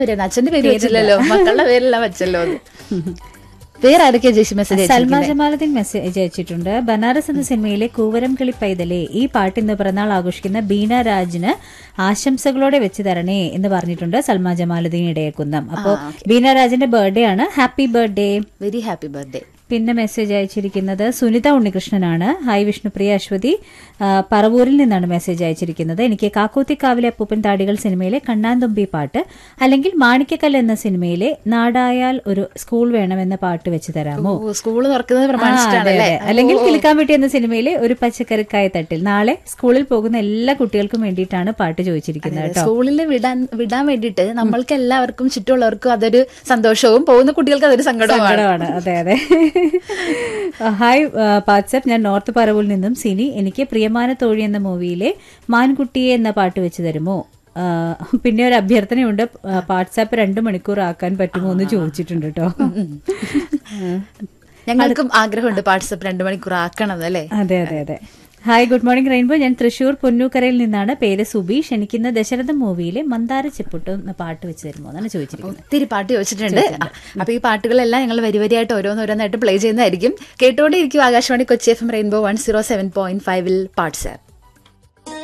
പേരാണ് അച്ഛന്റെ പേര് വെച്ചില്ലല്ലോ മക്കളുടെ പേരെല്ലാം വെച്ചല്ലോ അത് വേറെ ആരൊക്കെയാ ജേഷി മെസ്സേജ് സൽമാ ജമാലുദ്ദീൻ മെസ്സേജ് അയച്ചിട്ടുണ്ട് ബനാറസ് എന്ന സിനിമയിലെ കൂവരം കിളി പൈതലേ ഈ പാട്ട് ഇന്ന് പിറന്നാൾ ആഘോഷിക്കുന്ന ബീന രാജിന് ആശംസകളോടെ വെച്ച് തരണേ എന്ന് പറഞ്ഞിട്ടുണ്ട് സൽമാ ജമാലുദ്ദീൻ ഇടയക്കുന്നം അപ്പോൾ ബീന രാജിന്റെ ബർത്ത്ഡേ ആണ് happy birthday very happy birthday പിന്നെ മെസ്സേജ് അയച്ചിരിക്കുന്നത് സുനിത ഉണ്ണികൃഷ്ണനാണ് ഹായ് വിഷ്ണുപ്രിയ അശ്വതി ആ, പറവൂരിൽ നിന്നാണ് മെസ്സേജ് അയച്ചിരിക്കുന്നത് എനിക്ക് കാക്കൂത്തിക്കാവിലെ അപ്പൂപ്പൻ താടികൾ സിനിമയിലെ കണ്ണാന്തുമ്പി പാട്ട് അല്ലെങ്കിൽ മാണിക്കക്കല്ല് എന്ന സിനിമയിലെ നാടായാൽ ഒരു സ്കൂൾ വേണമെന്ന പാട്ട് വെച്ച് തരാമോ സ്കൂൾ തുറക്കുന്നത് ആ, അതെ, പ്രമാണിച്ചിട്ടാണല്ലേ അതെ. അല്ലെങ്കിൽ കിളിക്കാമ്പട്ടി എന്ന സിനിമയിലെ ഒരു പച്ചക്കറിക്കായ തട്ടിൽ നാളെ സ്കൂളിൽ പോകുന്ന എല്ലാ കുട്ടികൾക്കും വേണ്ടിയിട്ടാണ് പാട്ട് ചോദിച്ചിരിക്കുന്നത് കേട്ടോ സ്കൂളിൽ വിടാൻ വിടാൻ വേണ്ടിയിട്ട് നമ്മൾക്ക് എല്ലാവർക്കും ചുറ്റുമുള്ളവർക്കും അതൊരു സന്തോഷവും പോകുന്ന കുട്ടികൾക്ക് അതൊരു സങ്കടവുമാണ് സങ്കടമാണ് അതെ അതെ ഹായ് വാട്സപ്പ് ഞാൻ നോർത്ത് പറവൂരിൽ നിന്നും സിനി എനിക്ക് പ്രിയമാന തോഴി എന്ന മൂവിയിലെ മാൻകുട്ടിയെ എന്ന പാട്ട് വെച്ച് തരുമോ ആ, പിന്നെ ഒരു അഭ്യർത്ഥനയുണ്ട് വാട്സാപ്പ് രണ്ട് മണിക്കൂർ ആക്കാൻ പറ്റുമോ എന്ന് ചോദിച്ചിട്ടുണ്ട് കേട്ടോ ഞങ്ങൾക്കും ആഗ്രഹമുണ്ട് വാട്സപ്പ് രണ്ടു മണിക്കൂർ ആക്കണം അല്ലേ അതെ അതെ അതെ ഹായ് ഗുഡ് മോർണിംഗ് റെയിൻബോ ഞാൻ തൃശൂർ പൊന്നൂക്കരയിൽ നിന്നാണ് പേര് സുബീഷ് എനിക്കിന്ന് ദശരഥ മൂവിയിലെ മന്ദാര ചെപ്പുട്ട് എന്ന പാട്ട് വെച്ച് തരുമോ എന്നാണ് ചോദിച്ചിരിക്കുന്നത് ഒത്തിരി പാട്ട് ചോദിച്ചിട്ടുണ്ട് അപ്പൊ ഈ പാട്ടുകളെല്ലാം ഞങ്ങൾ വരി വരിയായിട്ട് ഓരോന്നോരോന്നായിട്ട് പ്ലേ ചെയ്യുന്നതായിരിക്കും കേട്ടോണ്ടേ ഇരിക്കും Akashvani Kochi F M rainbow one zero seven point ഫൈവിൽ പാട്സ്